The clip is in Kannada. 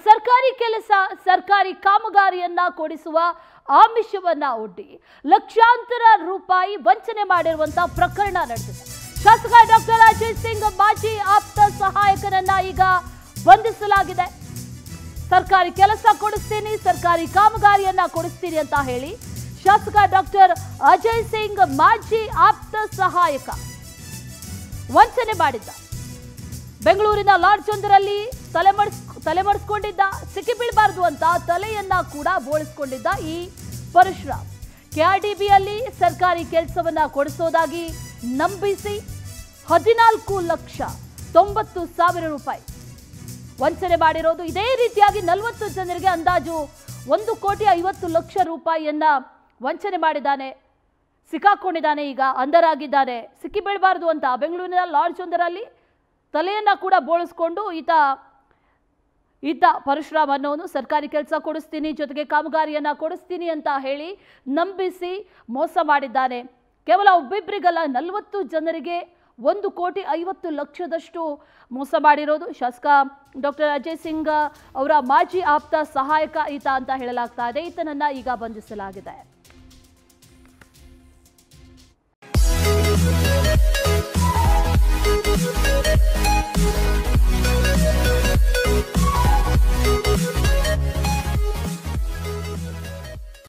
ಸರ್ಕಾರಿ ಕೆಲಸ ಸರ್ಕಾರಿ ಕಾಮಗಾರಿಯನ್ನ ಕೊಡಿಸುವ ಆಮಿಷವನ್ನ ಒಡ್ಡಿ ಲಕ್ಷಾಂತರ ರೂಪಾಯಿ ವಂಚನೆ ಮಾಡಿರುವಂತ ಪ್ರಕರಣ ನಡೆದಿದೆ ಶಾಸಕ ಡಾಕ್ಟರ್ ಅಜಯ್ ಸಿಂಗ್ ಮಾಜಿ ಆಪ್ತ ಸಹಾಯಕನನ್ನ ಈಗ ಬಂಧಿಸಲಾಗಿದೆ ಸರ್ಕಾರಿ ಕೆಲಸ ಕೊಡಿಸ್ತೀನಿ ಸರ್ಕಾರಿ ಕಾಮಗಾರಿಯನ್ನ ಕೊಡಿಸ್ತೀನಿ ಅಂತ ಹೇಳಿ ಶಾಸಕ ಡಾಕ್ಟರ್ ಅಜಯ್ ಸಿಂಗ್ ಮಾಜಿ ಆಪ್ತ ಸಹಾಯಕ ವಂಚನೆ ಮಾಡಿದ್ದ ಬೆಂಗಳೂರಿನ ಲಾಡ್ಜ್ ಒಂದರಲ್ಲಿ ತಲೆಮಡ್ಸ್ ತಲೆಮರೆಸ್ಕೊಂಡಿದ್ದ ಸಿಕ್ಕಿಬೀಳಬಾರದು ಅಂತ ತಲೆಯನ್ನ ಕೂಡ ಬೋಳಿಸ್ಕೊಂಡಿದ್ದ ಈ ಪರಶುರಾಮ್ ಕೆಆರ್ಡಿಬಿಯಲ್ಲಿ ಸರ್ಕಾರಿ ಕೆಲಸವನ್ನ ಕೊಡಿಸೋದಾಗಿ ನಂಬಿಸಿ ಹದಿನಾಲ್ಕು ಲಕ್ಷ ತೊಂಬತ್ತು ಸಾವಿರ ರೂಪಾಯಿ ವಂಚನೆ ಮಾಡಿರೋದು ಇದೇ ರೀತಿಯಾಗಿ ನಲವತ್ತು ಜನರಿಗೆ ಅಂದಾಜು ಒಂದು ಕೋಟಿ ಐವತ್ತು ಲಕ್ಷ ರೂಪಾಯಿಯನ್ನ ವಂಚನೆ ಮಾಡಿದ್ದಾನೆ ಸಿಕ್ಕಾಕೊಂಡಿದ್ದಾನೆ ಈಗ ಅಂಧರಾಗಿದ್ದಾನೆ ಸಿಕ್ಕಿ ಬೀಳಬಾರ್ದು ಅಂತ ಬೆಂಗಳೂರಿನ ಲಾಡ್ಜ್ ಒಂದರಲ್ಲಿ ತಲೆಯನ್ನ ಕೂಡ ಬೋಳಿಸ್ಕೊಂಡು ಈತ ಈತ ಪರಶುರಾಮ್ ಅನ್ನೋನು ಸರ್ಕಾರಿ ಕೆಲಸ ಕೊಡಿಸ್ತೀನಿ ಜೊತೆಗೆ ಕಾಮಗಾರಿಯನ್ನ ಕೊಡಿಸ್ತೀನಿ ಅಂತ ಹೇಳಿ ನಂಬಿಸಿ ಮೋಸ ಮಾಡಿದ್ದಾನೆ ಕೇವಲ ಒಬ್ಬಿಬ್ಬರಿಗಲ್ಲ ನಲವತ್ತು ಜನರಿಗೆ ಒಂದು ಕೋಟಿ ಐವತ್ತು ಲಕ್ಷದಷ್ಟು ಮೋಸ ಮಾಡಿರೋದು ಶಾಸಕ ಡಾಕ್ಟರ್ ಅಜಯ್ ಸಿಂಗ್ ಅವರ ಮಾಜಿ ಆಪ್ತ ಸಹಾಯಕ ಈತ ಅಂತ ಹೇಳಲಾಗ್ತಾ ಇದೆ ಈತನನ್ನ ಈಗ ಬಂಧಿಸಲಾಗಿದೆ